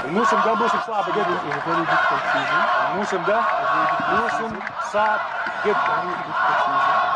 الموسم ده موسم صعب جدا It's a very difficult season. الموسم ده موسم صعب جدا Very difficult season.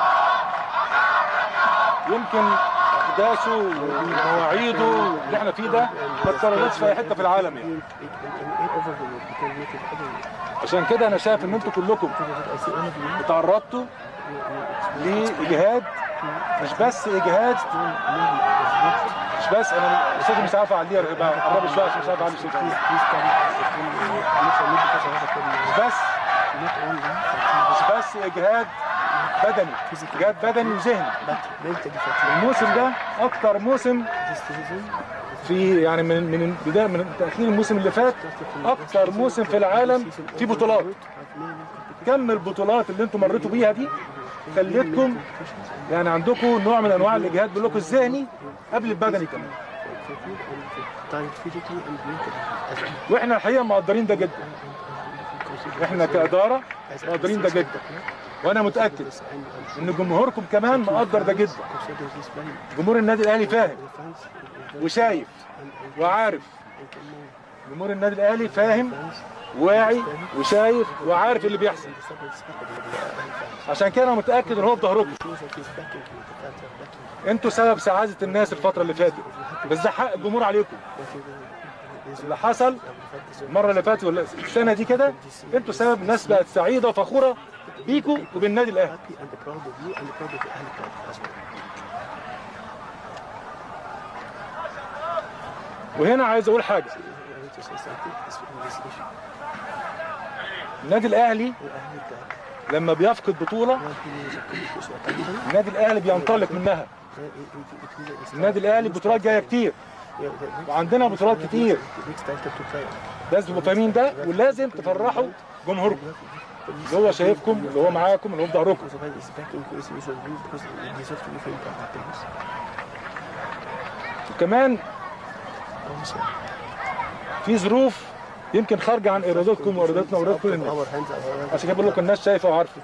يمكن احداثه ومواعيده اللي احنا فيه ده ما اتكررتش في اي حته في العالم يعني It, it, it, it over the world because it is everywhere. عشان كده انا شايف ان انتوا كلكم Because I see all of you. تعرضتوا you- you- it's لاجهاد مش بس اجهاد still moving. It's مش بس انا صوتي مش عارف اعليه بقى قرب شويه عشان مش عارف اعلي not- صوتي Please, please come. It's only because I have a problem. مش بس Not only fatigue, مش بس اجهاد بدني اجهاد بدني وذهني but mentally fatigue. الموسم ده اكتر موسم This season في يعني من من بدايه من تاخير الموسم اللي فات started from اكتر موسم في العالم في بطولات كم البطولات اللي انتم مريتوا بيها دي خلتكم يعني عندكم نوع من انواع الاجهاد بقول لكم الذهني قبل البدني كمان واحنا الحقيقه مقدرين ده جدا احنا كاداره مقدرين ده جدا وانا متاكد ان جمهوركم كمان مقدر ده جدا جمهور النادي الاهلي فاهم وشايف وعارف جمهور النادي الاهلي فاهم واعي وشايف وعارف اللي بيحصل عشان كده انا متاكد ان هو في ظهركم انتوا سبب سعاده الناس الفتره اللي فاتت بس ده حق الجمهور عليكم اللي حصل المره اللي فاتت ولا السنه دي كده انتوا سبب الناس بقت سعيده وفخوره بيكم وبالنادي الاهلي وهنا عايز اقول حاجه النادي الاهلي لما بيفقد بطوله النادي الاهلي بينطلق منها النادي الاهلي بطولات جايه كتير وعندنا بطولات كتير لازم تبقوا فاهمين ده ولازم تفرحوا جمهوركم اللي هو شايفكم اللي هو معاكم اللي هو في ظهركم وكمان في ظروف يمكن خارجه عن ارادتكم وارادتنا وارادة كل الناس عشان كده بقول لكم الناس شايفه وعارفه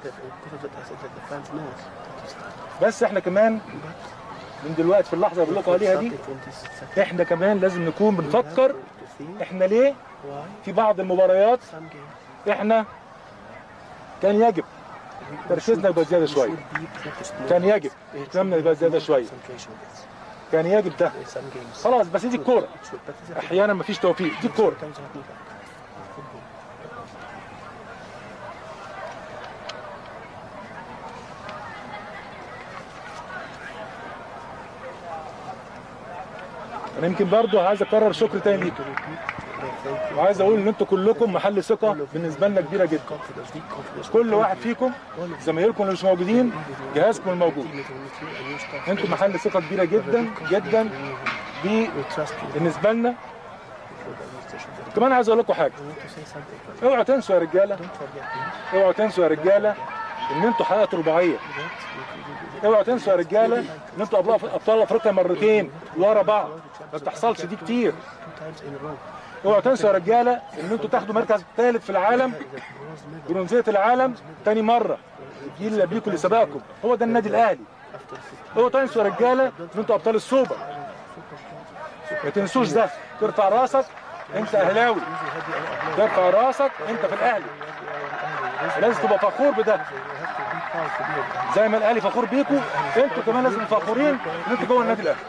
بس احنا كمان من دلوقتي في اللحظه اللي بقول لكم عليها دي احنا كمان لازم نكون بنفكر احنا ليه في بعض المباريات احنا كان يجب تركيزنا يبقى زياده شويه كان يجب اهتمامنا يبقى زياده شويه كان يجب ده خلاص بس دي الكوره احيانا مفيش توفيق دي الكوره انا يمكن برضو عايز اكرر شكر تاني ليكم وعايز اقول ان انتوا كلكم محل ثقه بالنسبه لنا كبيره جدا كل واحد فيكم زمايلكم اللي مش موجودين جهازكم الموجود انتوا محل ثقه كبيره جدا جدا ب- بالنسبه لنا كمان عايز اقول لكم حاجه اوعوا تنسوا يا رجاله اوعوا تنسوا يا رجاله ان انتوا حققتوا رباعيه اوعوا تنسوا يا رجاله ان انتوا ابطال ابطال افريقيا مرتين ورا بعض ما بتحصلش دي كتير اوعوا تنسوا يا رجاله ان انتوا تاخدوا مركز ثالث في العالم برونزيه العالم تاني مره الجيل اللي قبليكم اللي سبقكم هو ده النادي الاهلي اوعوا تنسوا يا رجاله ان انتوا ابطال السوبر ما تنسوش ده ترفع راسك انت اهلاوي ترفع راسك انت في الاهلي لازم تبقى فخور بده زي ما الاهلي فخور بيكم انتوا كمان لازم فخورين ان انتوا جوه النادي الاهلي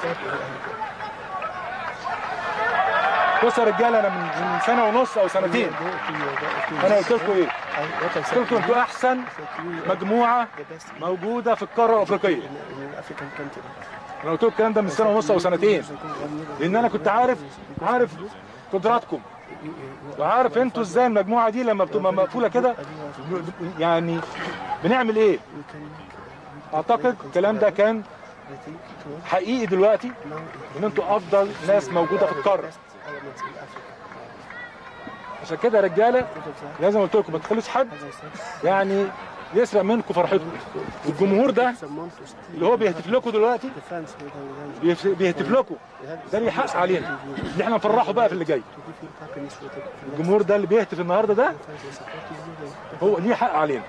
بصوا يا رجاله انا من من سنه ونص او سنتين انا قلت لكم ايه؟ قلت لكم انتوا احسن مجموعه موجوده في القاره الافريقيه انا قلت لكم الكلام ده من سنه ونص او سنتين لان انا كنت عارف عارف قدراتكم وعارف انتوا ازاي المجموعه دي لما بتبقى مقفوله كده يعني بنعمل ايه اعتقد الكلام ده كان حقيقي دلوقتي ان انتوا افضل ناس موجوده في القاره عشان كده يا رجاله لازم قلت لكم ما تخلوش حد يعني يسرق منكم فرحتكم الجمهور ده اللي هو بيهتف لكم دلوقتي بيهتف- بيهتف لكم ده ليه حق علينا اللي احنا نفرحه بقى في اللي جاي الجمهور ده اللي بيهتف النهارده ده هو ليه حق علينا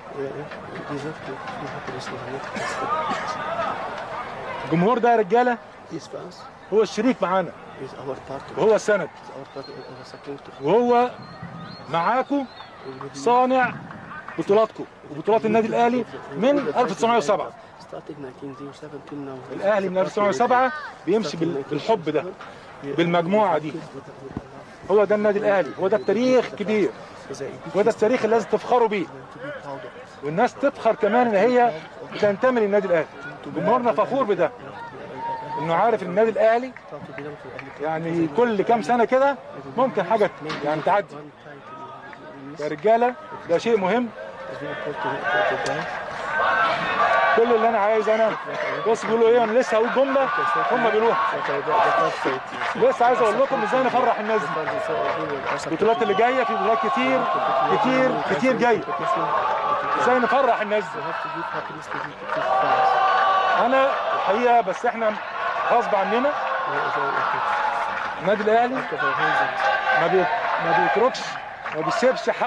الجمهور ده يا رجاله هو الشريك معانا is our partner, وهو السند is our partner, is our supporter. وهو معاكم صانع بطولاتكم وبطولات النادي الاهلي من 1907 Starting 1907 till now. الاهلي من 1907 بيمشي بال- بالحب ده بالمجموعه دي هو ده النادي الاهلي هو ده التاريخ كبير هو ده التاريخ اللي لازم تفخروا بيه والناس تفخر كمان ان هي بتنتمي للنادي الاهلي جمهورنا فخور بده انه عارف ان النادي الاهلي يعني كل كام سنه كده ممكن حاجه يعني تعدي يا رجاله ده شيء مهم كل اللي انا عايز انا بص بيقولوا ايه انا لسه هقول جمله هم بيقولوها لسه عايز اقول لكم ازاي نفرح الناس دي البطولات اللي جايه في بطولات كتير كتير كتير جايه ازاي نفرح الناس دي انا الحقيقه بس احنا غصب عننا النادي الاهلي ما بي... ما بيتركش ما بيسيبش حقه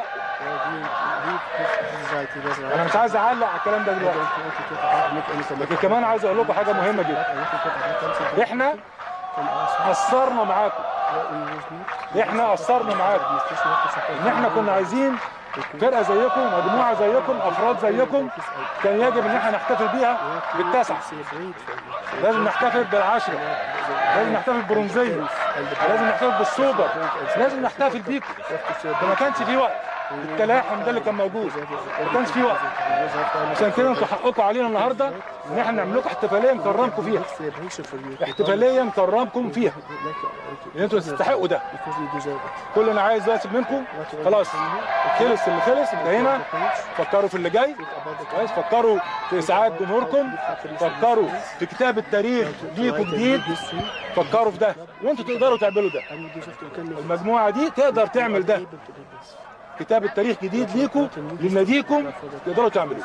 انا مش عايز اعلق على الكلام ده دلوقتي لكن كمان عايز اقول لكم حاجه مهمه جدا احنا قصرنا معاكم احنا قصرنا معاكم ان احنا كنا عايزين فرقه زيكم مجموعه زيكم افراد زيكم كان يجب ان احنا نحتفل بيها بالتسعه لازم نحتفل بالعشره لازم نحتفل بالبرونزيه لازم نحتفل بالسوبر لازم نحتفل بيكم ده ما كانش في وقت التلاحم ده اللي كان موجود ما كانش في وقت عشان كده انتوا حقكم علينا النهارده ان احنا نعمل لكم احتفاليه نكرمكم فيها احتفاليه نكرمكم فيها ان انتوا تستحقوا ده كل اللي انا عايز دلوقتي منكم خلاص خلص اللي خلص انتهينا فكروا في اللي جاي كويس فكروا في اسعاد جمهوركم فكروا في كتاب التاريخ ليكم جديد فكروا في ده وانتوا تقدروا تعملوا ده المجموعه دي تقدر تعمل ده كتاب التاريخ جديد ليكم لناديكم تقدروا تعملوا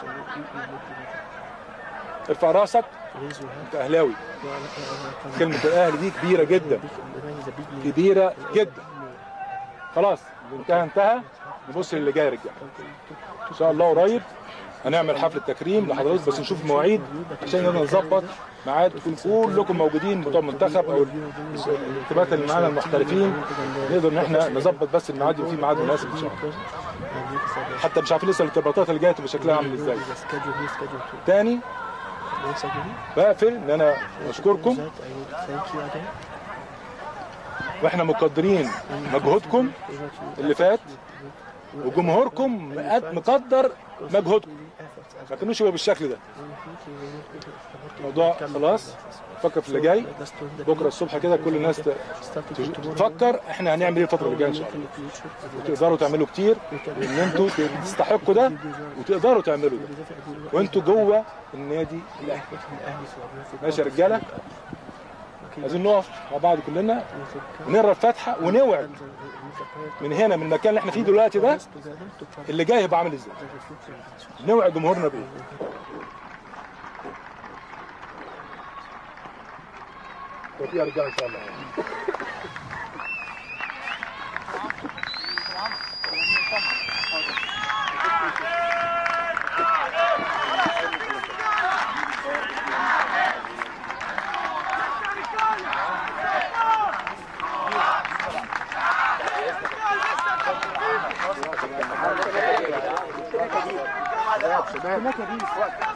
ارفع راسك انت اهلاوي كلمه الاهلي دي كبيره جدا كبيره جدا خلاص انتهى انتهى نبص للي جاي يا رجاله ان شاء الله قريب هنعمل حفله تكريم لحضرتك بس نشوف المواعيد عشان نقدر نظبط ميعاد تكون كلكم موجودين بتوع المنتخب او الانتماءات اللي معانا المحترفين نقدر ان احنا نظبط بس الميعاد يبقى في ميعاد مناسب ان شاء الله حتى مش عارفين لسه الارتباطات اللي جايه تبقى شكلها عامل ازاي تاني بقفل ان انا اشكركم واحنا مقدرين مجهودكم اللي فات وجمهوركم مقد- مقدر مجهودكم ما كانوش يبقوا بالشكل ده الموضوع خلاص فكر في اللي جاي بكره الصبح كده كل الناس ت- تفكر احنا هنعمل ايه الفتره اللي جايه ان شاء الله وتقدروا تعملوا كتير ان انتوا تستحقوا ده وتقدروا تعملوا ده وانتوا جوه النادي الاهلي ماشي يا رجاله عايزين نقف مع بعض كلنا ونقرا الفاتحه ونوعد من هنا من المكان اللي احنا فيه دلوقتي ده اللي جاي هيبقى عامل ازاي نوعد جمهورنا بايه توفيق يا رجاله ان شاء الله هناك دي